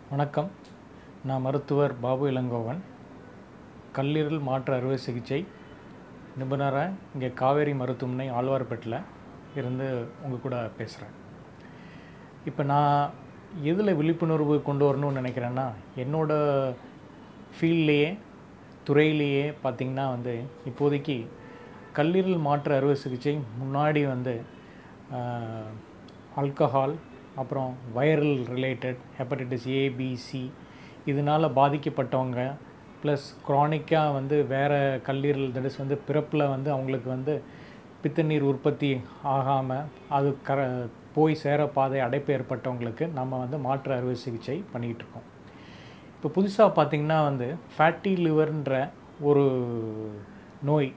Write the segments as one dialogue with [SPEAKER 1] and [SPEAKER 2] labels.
[SPEAKER 1] வணக்கம் நான் மருத்துவர் பாபு இளங்கோவன் கல்லீரல் மாற்று அறுவை சிகிச்சை நிபுணராக இங்கே காவேரி மருத்துவமனை ஆழ்வார்பேட்டில் இருந்து உங்கள் கூட பேசுகிறேன் இப்போ நான் எதில் விழிப்புணர்வு கொண்டு வரணும்னு நினைக்கிறேன்னா என்னோட ஃபீல்ட்லேயே துறையிலேயே பார்த்திங்கன்னா வந்து இப்போதைக்கு கல்லீரல் மாற்று அறுவை சிகிச்சை முன்னாடி வந்து ஆல்கஹால் அப்புறம் வைரல் ரிலேட்டட் ஹெப்படைட்டிஸ் ஏபிசி இதனால் பாதிக்கப்பட்டவங்க ப்ளஸ் க்ரானிக்காக வந்து வேறு கல்லீரல் தடிஸ் வந்து பிறப்பில் வந்து அவங்களுக்கு வந்து பித்தநீர் உற்பத்தி ஆகாமல் அது கர போய் சேர பாதை அடைப்பு ஏற்பட்டவங்களுக்கு நம்ம வந்து மாற்று அறுவை சிகிச்சை பண்ணிகிட்டு இருக்கோம் இப்போ புதுசாக பார்த்திங்கன்னா வந்து ஃபேட்டி லிவர்ன்ற ஒரு நோய்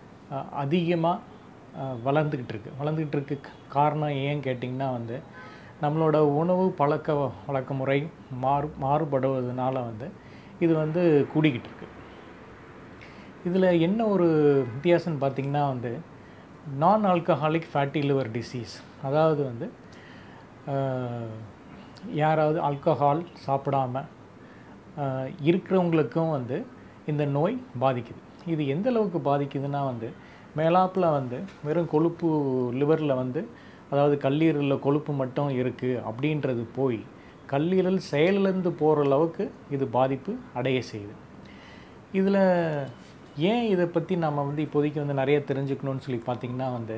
[SPEAKER 1] அதிகமாக வளர்ந்துக்கிட்டு இருக்கு வளர்ந்துக்கிட்டு இருக்கு காரணம் ஏன்னு கேட்டிங்கன்னா வந்து நம்மளோட உணவு பழக்க வழக்க முறை மாறு மாறுபடுவதனால வந்து இது வந்து கூடிக்கிட்டு இருக்கு இதில் என்ன ஒரு வித்தியாசம்னு பார்த்திங்கன்னா வந்து நான் ஆல்கஹாலிக் ஃபேட்டி லிவர் டிசீஸ் அதாவது வந்து யாராவது ஆல்கஹால் சாப்பிடாம இருக்கிறவங்களுக்கும் வந்து இந்த நோய் பாதிக்குது இது எந்த அளவுக்கு பாதிக்குதுன்னா வந்து மேலாப்பில் வந்து வெறும் கொழுப்பு லிவரில் வந்து அதாவது கல்லீரலில் கொழுப்பு மட்டும் இருக்குது அப்படின்றது போய் கல்லீரல் செயலிழந்து போகிற அளவுக்கு இது பாதிப்பு அடைய செய்யுது இதில் ஏன் இதை பற்றி நம்ம வந்து இப்போதைக்கு வந்து நிறைய தெரிஞ்சுக்கணும்னு சொல்லி பார்த்திங்கன்னா வந்து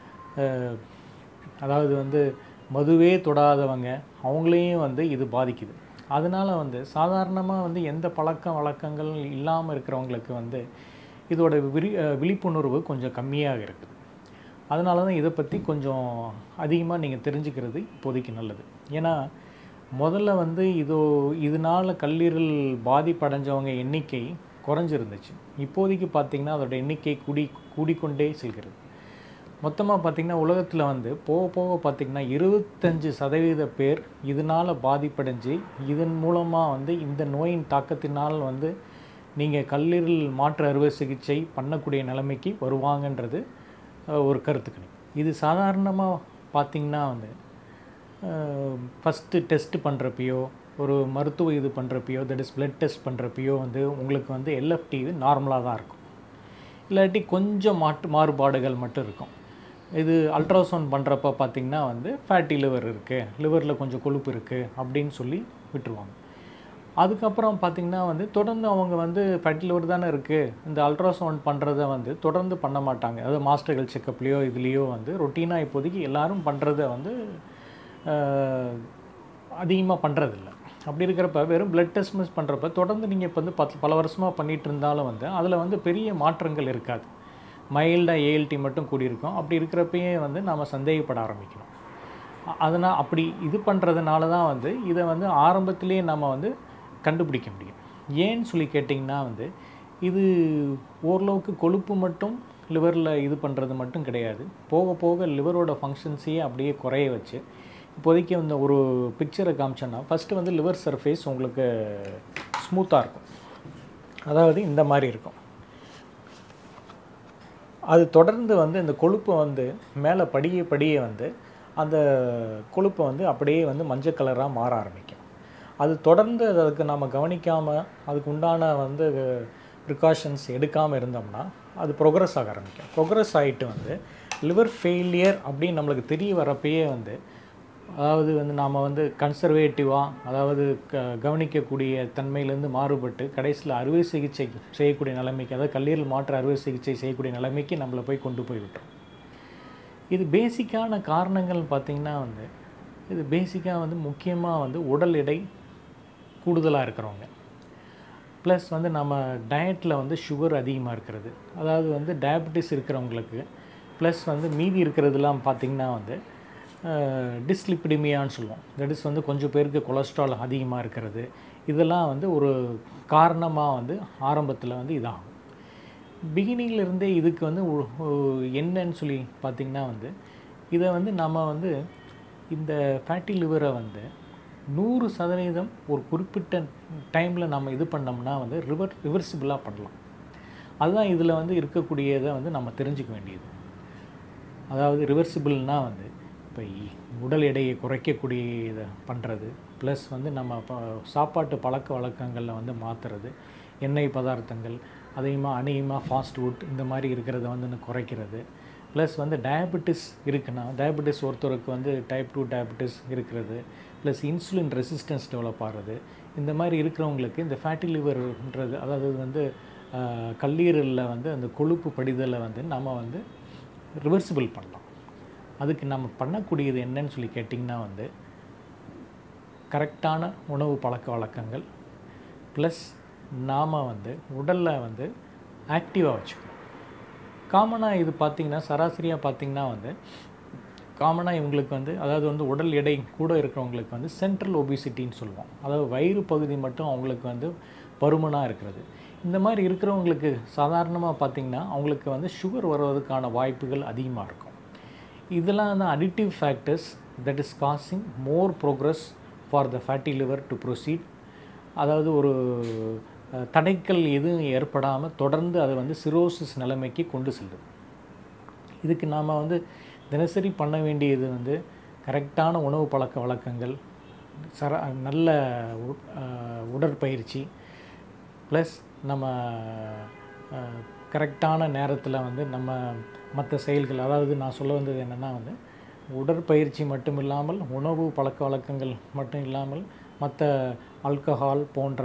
[SPEAKER 1] அதாவது வந்து மதுவே தொடாதவங்க அவங்களையும் வந்து இது பாதிக்குது அதனால் வந்து சாதாரணமாக வந்து எந்த பழக்க வழக்கங்கள் இல்லாமல் இருக்கிறவங்களுக்கு வந்து இதோட விரி விழிப்புணர்வு கொஞ்சம் கம்மியாக இருக்குது அதனால தான் இதை பற்றி கொஞ்சம் அதிகமாக நீங்கள் தெரிஞ்சுக்கிறது இப்போதைக்கு நல்லது ஏன்னா முதல்ல வந்து இதோ இதனால் கல்லீரல் பாதிப்படைஞ்சவங்க எண்ணிக்கை குறைஞ்சிருந்துச்சு இப்போதைக்கு பார்த்திங்கன்னா அதோட எண்ணிக்கை கூடி கூடிக்கொண்டே செல்கிறது மொத்தமாக பார்த்திங்கன்னா உலகத்தில் வந்து போக போக பார்த்திங்கன்னா இருபத்தஞ்சு சதவீத பேர் இதனால் பாதிப்படைஞ்சு இதன் மூலமாக வந்து இந்த நோயின் தாக்கத்தினால் வந்து நீங்கள் கல்லீரல் மாற்று அறுவை சிகிச்சை பண்ணக்கூடிய நிலைமைக்கு வருவாங்கன்றது ஒரு கருத்துக்கணி இது சாதாரணமாக பார்த்திங்கன்னா வந்து ஃபஸ்ட்டு டெஸ்ட் பண்ணுறப்பையோ ஒரு மருத்துவ இது பண்ணுறப்பையோ தட் இஸ் பிளட் டெஸ்ட் பண்ணுறப்பையோ வந்து உங்களுக்கு வந்து எல்எஃப்டி இது நார்மலாக தான் இருக்கும் இல்லாட்டி கொஞ்சம் மாட்டு மாறுபாடுகள் மட்டும் இருக்கும் இது அல்ட்ராசவுண்ட் பண்ணுறப்ப பார்த்திங்கன்னா வந்து ஃபேட்டி லிவர் இருக்குது லிவரில் கொஞ்சம் கொழுப்பு இருக்குது அப்படின்னு சொல்லி விட்டுருவாங்க அதுக்கப்புறம் பார்த்திங்கன்னா வந்து தொடர்ந்து அவங்க வந்து ஃபேட்டி லிவர் தானே இருக்குது இந்த அல்ட்ராசவுண்ட் பண்ணுறத வந்து தொடர்ந்து பண்ண மாட்டாங்க அதாவது மாஸ்டர் ஹெல்த் செக்கப்லேயோ இதுலேயோ வந்து ரொட்டீனாக இப்போதைக்கு எல்லோரும் பண்ணுறத வந்து அதிகமாக பண்ணுறதில்ல அப்படி இருக்கிறப்ப வெறும் பிளட் டெஸ்ட் மிஸ் பண்ணுறப்ப தொடர்ந்து நீங்கள் இப்போ வந்து பத்து பல வருஷமாக பண்ணிகிட்டு இருந்தாலும் வந்து அதில் வந்து பெரிய மாற்றங்கள் இருக்காது மைல்டாக ஏஎல்டி மட்டும் கூடியிருக்கும் அப்படி இருக்கிறப்பயே வந்து நாம் சந்தேகப்பட ஆரம்பிக்கணும் அதனால் அப்படி இது பண்ணுறதுனால தான் வந்து இதை வந்து ஆரம்பத்திலே நம்ம வந்து கண்டுபிடிக்க முடியும் ஏன்னு சொல்லி கேட்டிங்கன்னா வந்து இது ஓரளவுக்கு கொழுப்பு மட்டும் லிவரில் இது பண்ணுறது மட்டும் கிடையாது போக போக லிவரோட ஃபங்க்ஷன்ஸையே அப்படியே குறைய வச்சு இப்போதைக்கு இந்த ஒரு பிக்சரை காமிச்சோன்னா ஃபஸ்ட்டு வந்து லிவர் சர்ஃபேஸ் உங்களுக்கு ஸ்மூத்தாக இருக்கும் அதாவது இந்த மாதிரி இருக்கும் அது தொடர்ந்து வந்து இந்த கொழுப்பை வந்து மேலே படியே படியே வந்து அந்த கொழுப்பை வந்து அப்படியே வந்து மஞ்சள் கலராக மாற ஆரம்பிக்கும் அது தொடர்ந்து அதுக்கு நம்ம கவனிக்காமல் அதுக்கு உண்டான வந்து ப்ரிகாஷன்ஸ் எடுக்காமல் இருந்தோம்னா அது ப்ரொக்ரஸ் ஆக ஆரம்பிக்கும் ப்ரொக்ரஸ் ஆகிட்டு வந்து லிவர் ஃபெயிலியர் அப்படின்னு நம்மளுக்கு தெரிய வரப்பயே வந்து அதாவது வந்து நாம் வந்து கன்சர்வேட்டிவாக அதாவது க கவனிக்கக்கூடிய தன்மையிலேருந்து மாறுபட்டு கடைசியில் அறுவை சிகிச்சை செய்யக்கூடிய நிலைமைக்கு அதாவது கல்லீரல் மாற்று அறுவை சிகிச்சை செய்யக்கூடிய நிலைமைக்கு நம்மளை போய் கொண்டு போய் விட்டுரும் இது பேசிக்கான காரணங்கள் பார்த்திங்கன்னா வந்து இது பேசிக்காக வந்து முக்கியமாக வந்து உடல் எடை கூடுதலாக இருக்கிறவங்க ப்ளஸ் வந்து நம்ம டயட்டில் வந்து சுகர் அதிகமாக இருக்கிறது அதாவது வந்து டயபெட்டிஸ் இருக்கிறவங்களுக்கு ப்ளஸ் வந்து மீதி இருக்கிறதுலாம் பார்த்திங்கன்னா வந்து டிஸ்லிப்பிடிமியான்னு சொல்லுவோம் தட் இஸ் வந்து கொஞ்சம் பேருக்கு கொலஸ்ட்ரால் அதிகமாக இருக்கிறது இதெல்லாம் வந்து ஒரு காரணமாக வந்து ஆரம்பத்தில் வந்து இதாகும் பிகினிங்லேருந்தே இதுக்கு வந்து என்னன்னு சொல்லி பார்த்திங்கன்னா வந்து இதை வந்து நம்ம வந்து இந்த ஃபேட்டி லிவரை வந்து நூறு சதவீதம் ஒரு குறிப்பிட்ட டைமில் நம்ம இது பண்ணோம்னா வந்து ரிவர் ரிவர்சிபிளாக பண்ணலாம் அதுதான் இதில் வந்து இருக்கக்கூடியதை வந்து நம்ம தெரிஞ்சுக்க வேண்டியது அதாவது ரிவர்சிபிள்னால் வந்து இப்போ இ- உடல் எடையை குறைக்கக்கூடிய இதை பண்ணுறது ப்ளஸ் வந்து நம்ம ப- சாப்பாட்டு பழக்க வழக்கங்களில் வந்து மாற்றுறது எண்ணெய் பதார்த்தங்கள் அதிகமாக அநேகமாக ஃபாஸ்ட் ஃபுட் இந்த மாதிரி இருக்கிறத வந்து இன்னும் குறைக்கிறது ப்ளஸ் வந்து டயபெட்டிஸ் இருக்குன்னா டயபெட்டிஸ் ஒருத்தருக்கு வந்து டைப் டூ டயபெட்டிஸ் இருக்கிறது ப்ளஸ் இன்சுலின் ரெசிஸ்டன்ஸ் டெவலப் ஆகிறது இந்த மாதிரி இருக்கிறவங்களுக்கு இந்த ஃபேட்டி லிவர்ன்றது அதாவது வந்து ஆஹ், கல்லீரலில் வந்து அந்த கொழுப்பு படிதலை வந்து நம்ம வந்து ரிவர்சிபிள் பண்ணலாம் அதுக்கு நம்ம பண்ணக்கூடியது என்னன்னு சொல்லி கேட்டிங்கன்னா வந்து கரெக்டான உணவு பழக்க வழக்கங்கள் ப்ளஸ் நாம் வந்து உடலில் வந்து ஆக்டிவாக வச்சுக்கணும் காமனாக இது பார்த்திங்கன்னா சராசரியாக பார்த்திங்கன்னா வந்து காமனாக இவங்களுக்கு வந்து அதாவது வந்து உடல் எடை கூட இருக்கிறவங்களுக்கு வந்து சென்ட்ரல் ஒபிசிட்டின்னு சொல்லுவோம் அதாவது வயிறு பகுதி மட்டும் அவங்களுக்கு வந்து பருமனாக இருக்கிறது இந்த மாதிரி இருக்கிறவங்களுக்கு சாதாரணமாக பார்த்திங்கன்னா அவங்களுக்கு வந்து சுகர் வருவதற்கான வாய்ப்புகள் அதிகமாக இருக்கும் இதெல்லாம் தான் additive factors that is causing more progress for the fatty liver to proceed அதாவது ஒரு அஹ், தடைக்கல் எதுவும் ஏற்படாமல் தொடர்ந்து அதை வந்து சிரோசிஸ் நிலைமைக்கு கொண்டு செல்லுது இதுக்கு நாம் வந்து தினசரி பண்ண வேண்டியது வந்து கரெக்டான உணவு பழக்க வழக்கங்கள் சர நல்ல உ- அஹ், உடற்பயிற்சி ப்ளஸ் நம்ம கரெக்டான நேரத்தில் வந்து நம்ம மற்ற செயல்கள் அதாவது நான் சொல்ல வந்தது என்னென்னா வந்து உடற்பயிற்சி மட்டும் இல்லாமல் உணவு பழக்க வழக்கங்கள் மட்டும் இல்லாமல் மற்ற ஆல்கஹால் போன்ற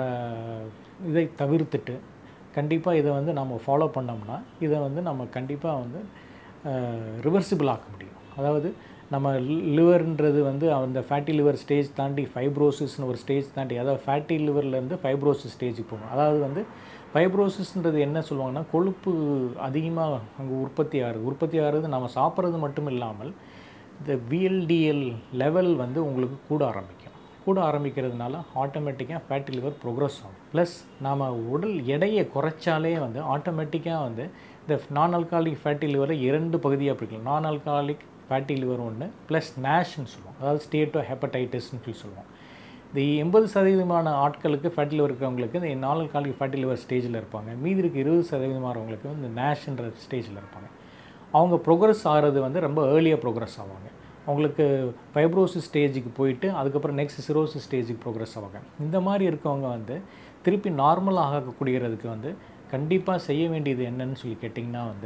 [SPEAKER 1] இதை தவிர்த்துட்டு கண்டிப்பாக இதை வந்து நம்ம ஃபாலோ பண்ணோம்னா இதை வந்து நம்ம கண்டிப்பாக வந்து ரிவர்சிபிள் ஆக்க முடியும் அதாவது நம்ம லிவர்ன்றது வந்து அந்த ஃபேட்டி லிவர் ஸ்டேஜ் தாண்டி ஃபைப்ரோசிஸ்னு ஒரு ஸ்டேஜ் தாண்டி அதாவது ஃபேட்டி லிவர்லேருந்து ஃபைப்ரோசிஸ் ஸ்டேஜுக்கு போகும் அதாவது வந்து ஃபைப்ரோசிஸ்ன்றது என்ன சொல்லுவாங்கன்னா கொழுப்பு அதிகமாக அங்கே உற்பத்தி ஆகுது உற்பத்தி ஆகிறது நம்ம சாப்பிட்றது மட்டும் இல்லாமல் இந்த விஎல்டிஎல் லெவல் வந்து உங்களுக்கு கூட ஆரம்பிக்கும் கூட ஆரம்பிக்கிறதுனால ஆட்டோமேட்டிக்காக ஃபேட்டி லிவர் ப்ரோக்ரஸ் ஆகும் ப்ளஸ் நாம் உடல் எடையை குறைச்சாலே வந்து ஆட்டோமேட்டிக்காக வந்து இந்த நான் ஆல்காலிக் ஃபேட்டி லிவரை இரண்டு பகுதியாக பிரிக்கலாம் நான் ஆல்காலிக் ஃபேட்டி லிவர் ஒன்று ப்ளஸ் நேஷ்னு சொல்லுவோம் அதாவது ஸ்டேட்டோ ஹெப்படைட்டிஸ்னு சொல்லி சொல்லுவோம் இந்த எண்பது சதவீதமான ஆட்களுக்கு ஃபேட்டி லிவர் இருக்கிறவங்களுக்கு இந்த நான் ஆல்காலிக் ஃபேட்டி லிவர் ஸ்டேஜில் இருப்பாங்க மீதி இருக்க இருபது சதவீதமானவங்களுக்கு வந்து இந்த நேஷ்ன்ற ஸ்டேஜில் இருப்பாங்க அவங்க ப்ரோக்ரஸ் ஆகிறது வந்து ரொம்ப ஏர்லியாக ப்ரோக்ரஸ் ஆவாங்க அவங்களுக்கு ஃபைப்ரோசிஸ் ஸ்டேஜுக்கு போயிட்டு அதுக்கப்புறம் நெக்ஸ்ட் சிரோசிஸ் ஸ்டேஜுக்கு ப்ரோக்ரஸ் ஆவாங்க இந்த மாதிரி இருக்கவங்க வந்து திருப்பி நார்மல் ஆகக்கூடியறதுக்கு வந்து கண்டிப்பாக செய்ய வேண்டியது என்னன்னு சொல்லி கேட்டிங்கன்னா வந்து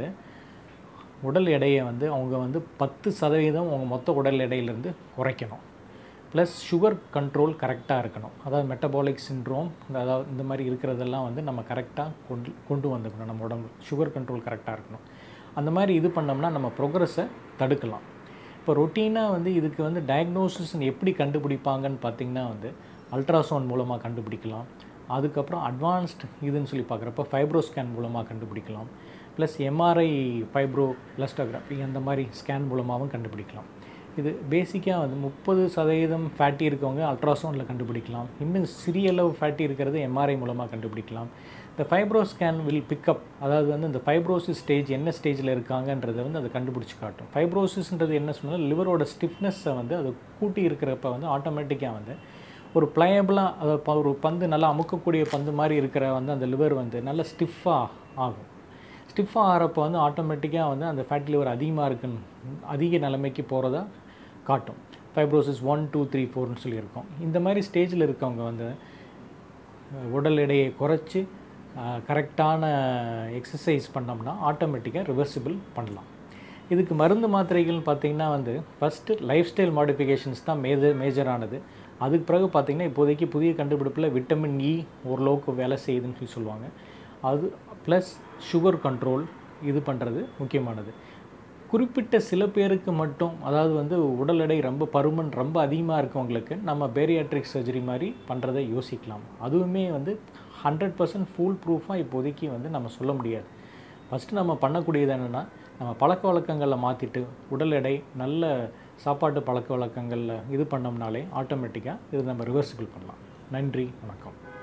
[SPEAKER 1] உடல் எடையை வந்து அவங்க வந்து பத்து சதவீதம் அவங்க மொத்த உடல் எடையிலேருந்து குறைக்கணும் ப்ளஸ் சுகர் கண்ட்ரோல் கரெக்டாக இருக்கணும் அதாவது மெட்டபாலிக் சின்ட்ரோம் அதாவது இந்த மாதிரி இருக்கிறதெல்லாம் வந்து நம்ம கரெக்டாக கொண்டு கொண்டு வந்துக்கணும் நம்ம உடம்பு சுகர் கண்ட்ரோல் கரெக்டாக இருக்கணும் அந்த மாதிரி இது பண்ணோம்னா நம்ம ப்ரோக்ரஸை தடுக்கலாம் இப்போ ரொட்டீனாக வந்து இதுக்கு வந்து டயக்னோசிஸ் எப்படி கண்டுபிடிப்பாங்கன்னு பார்த்தீங்கன்னா வந்து அல்ட்ராசவுண்ட் மூலமாக கண்டுபிடிக்கலாம் அதுக்கப்புறம் அட்வான்ஸ்ட் இதுன்னு சொல்லி பார்க்குறப்ப ஃபைப்ரோ ஸ்கேன் மூலமாக கண்டுபிடிக்கலாம் ப்ளஸ் எம்ஆர்ஐ ஃபைப்ரோ பிளஸ்டோகிராஃபி அந்த மாதிரி ஸ்கேன் மூலமாகவும் கண்டுபிடிக்கலாம் இது பேசிக்காக வந்து முப்பது சதவீதம் ஃபேட்டி இருக்கவங்க அல்ட்ராசவுண்டில் கண்டுபிடிக்கலாம் இன்னும் சிறிய அளவு ஃபேட்டி இருக்கிறது எம்ஆர்ஐ மூலமாக கண்டுபிடிக்கலாம் இந்த ஃபைப்ரோ ஸ்கேன் வில் பிக்கப் அதாவது வந்து இந்த ஃபைப்ரோசிஸ் ஸ்டேஜ் என்ன ஸ்டேஜில் இருக்காங்கன்றதை வந்து அதை கண்டுபிடிச்சி காட்டும் ஃபைப்ரோசிஸ்ன்றது என்ன சொன்னால் லிவரோட ஸ்டிஃப்னஸை வந்து அது கூட்டி இருக்கிறப்ப வந்து ஆட்டோமேட்டிக்காக வந்து ஒரு ப்ளையபிளாக அதை ப- ஒரு பந்து நல்லா அமுக்கக்கூடிய பந்து மாதிரி இருக்கிற வந்து அந்த லிவர் வந்து நல்லா ஸ்டிஃபாக ஆகும் ஸ்டிஃபாக ஆகிறப்போ வந்து ஆட்டோமேட்டிக்காக வந்து அந்த ஃபேட்டி லிவர் அதிகமாக இருக்குன்னு அதிக நிலைமைக்கு போகிறதா காட்டும் ஃபைப்ரோசிஸ் ஒன் டூ த்ரீ ஃபோர்னு சொல்லியிருக்கோம் இந்த மாதிரி ஸ்டேஜில் இருக்கவங்க வந்து அஹ், உடல் எடையை குறைச்சி கரெக்டான எக்ஸசைஸ் பண்ணோம்னா ஆட்டோமேட்டிக்காக ரிவர்சிபிள் பண்ணலாம் இதுக்கு மருந்து மாத்திரைகள்னு பார்த்தீங்கன்னா வந்து ஃபஸ்ட்டு லைஃப் ஸ்டைல் மாடிஃபிகேஷன்ஸ் தான் மேஜர் மேஜரானது அதுக்கு பிறகு பார்த்தீங்கன்னா இப்போதைக்கு புதிய கண்டுபிடிப்பில் விட்டமின் இ ஓரளவுக்கு வேலை செய்யுதுன்னு சொல்லி சொல்லுவாங்க அது ப்ளஸ் சுகர் கண்ட்ரோல் இது பண்ணுறது முக்கியமானது குறிப்பிட்ட சில பேருக்கு மட்டும் அதாவது வந்து உடல் எடை ரொம்ப பருமன் ரொம்ப அதிகமாக இருக்கவங்களுக்கு நம்ம பேரியாட்ரிக் சர்ஜரி மாதிரி பண்ணுறதை யோசிக்கலாம் அதுவுமே வந்து ஹண்ட்ரட் பர்சன்ட் ஃபுல் ப்ரூஃபாக இப்போதைக்கு வந்து நம்ம சொல்ல முடியாது ஃபஸ்ட்டு நம்ம பண்ணக்கூடியது என்னென்னா நம்ம பழக்க வழக்கங்களில் மாற்றிட்டு உடல் எடை நல்ல சாப்பாட்டு பழக்க வழக்கங்களில் இது பண்ணோம்னாலே ஆட்டோமேட்டிக்காக இது நம்ம ரிவர்சிபிள் பண்ணலாம் நன்றி வணக்கம்